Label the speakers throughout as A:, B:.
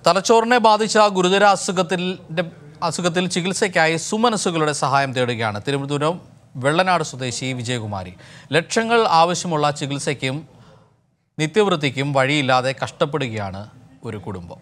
A: തലച്ചോറിനെ ബാധിച്ച ഗുരുതര അസുഖത്തിന്റെ അസുഖത്തിൽ ചികിത്സയ്ക്കായി സുമനസ്സുകളുടെ സഹായം തേടുകയാണ് തിരുവനന്തപുരം വെള്ളനാട് സ്വദേശി വിജയകുമാരി ലക്ഷങ്ങൾ ആവശ്യമുള്ള ചികിത്സയ്ക്കും നിത്യവൃത്തിക്കും വഴിയില്ലാതെ കഷ്ടപ്പെടുകയാണ് ഒരു കുടുംബം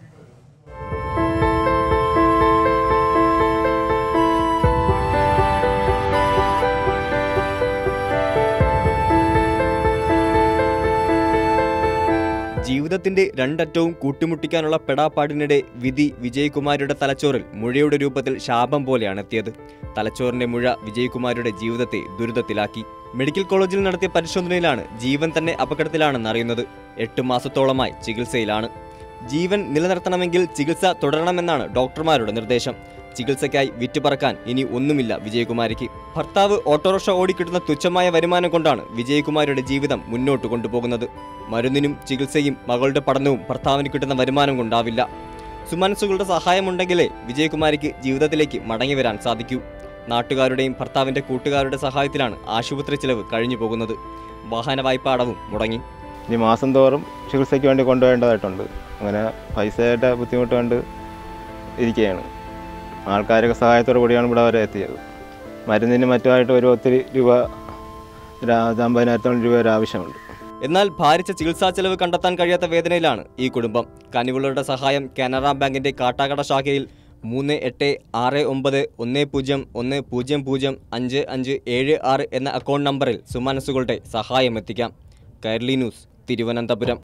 B: ജീവിതത്തിന്റെ രണ്ടറ്റവും കൂട്ടിമുട്ടിക്കാനുള്ള പെടാപ്പാടിനിടെ വിധി വിജയകുമാരിയുടെ തലച്ചോറിൽ മുഴയുടെ രൂപത്തിൽ ശാപം പോലെയാണ് എത്തിയത് തലച്ചോറിന്റെ മുഴ വിജയകുമാരിയുടെ ജീവിതത്തെ ദുരിതത്തിലാക്കി മെഡിക്കൽ കോളേജിൽ നടത്തിയ പരിശോധനയിലാണ് ജീവൻ തന്നെ അപകടത്തിലാണെന്ന് അറിയുന്നത് എട്ട് മാസത്തോളമായി ചികിത്സയിലാണ് ജീവൻ നിലനിർത്തണമെങ്കിൽ ചികിത്സ തുടരണമെന്നാണ് ഡോക്ടർമാരുടെ നിർദ്ദേശം ചികിത്സയ്ക്കായി വിറ്റുപറക്കാൻ ഇനി ഒന്നുമില്ല വിജയകുമാരിക്ക് ഭർത്താവ് ഓട്ടോറിക്ഷ ഓടിക്കിട്ടുന്ന തുച്ഛമായ വരുമാനം കൊണ്ടാണ് വിജയകുമാരിയുടെ ജീവിതം മുന്നോട്ട് കൊണ്ടുപോകുന്നത് മരുന്നിനും ചികിത്സയും മകളുടെ പഠനവും ഭർത്താവിന് കിട്ടുന്ന വരുമാനം കൊണ്ടാവില്ല സുമനസ്സുകളുടെ സഹായമുണ്ടെങ്കിലേ വിജയകുമാരിക്ക് ജീവിതത്തിലേക്ക് മടങ്ങി വരാൻ സാധിക്കൂ നാട്ടുകാരുടെയും ഭർത്താവിന്റെ കൂട്ടുകാരുടെ സഹായത്തിലാണ് ആശുപത്രി ചിലവ് കഴിഞ്ഞു പോകുന്നത് വാഹന വായ്പ അടവും മുടങ്ങി
C: ഇനി മാസം തോറും ചികിത്സയ്ക്ക് വേണ്ടി കൊണ്ടുപോകേണ്ടതായിട്ടുണ്ട് അങ്ങനെ പൈസയുടെ ബുദ്ധിമുട്ട് കൊണ്ട് ഇരിക്കുകയാണ് ആൾക്കാരൊക്കെ സഹായത്തോടു കൂടിയാണ് ഇവിടെ വരെ എത്തിയത് മരുന്നിന് മറ്റുമായിട്ട് ഒരു ഒത്തിരി രൂപ ഒരു അമ്പതിനായിരത്തോളം രൂപ ഒരു ആവശ്യമുണ്ട്
B: എന്നാൽ ഭാരിച്ച ചികിത്സാ ചെലവ് കണ്ടെത്താൻ കഴിയാത്ത വേദനയിലാണ് ഈ കുടുംബം കനിവുള്ളവരുടെ സഹായം കാനറ ബാങ്കിന്റെ കാട്ടാക്കട ശാഖയിൽ മൂന്ന് എട്ട് ആറ് ഒമ്പത് ഒന്ന് പൂജ്യം ഒന്ന് പൂജ്യം പൂജ്യം അഞ്ച് അഞ്ച് ഏഴ് ആറ് എന്ന അക്കൗണ്ട് നമ്പറിൽ സുമനസ്സുകളുടെ സഹായം എത്തിക്കാം കൈർലി ന്യൂസ് തിരുവനന്തപുരം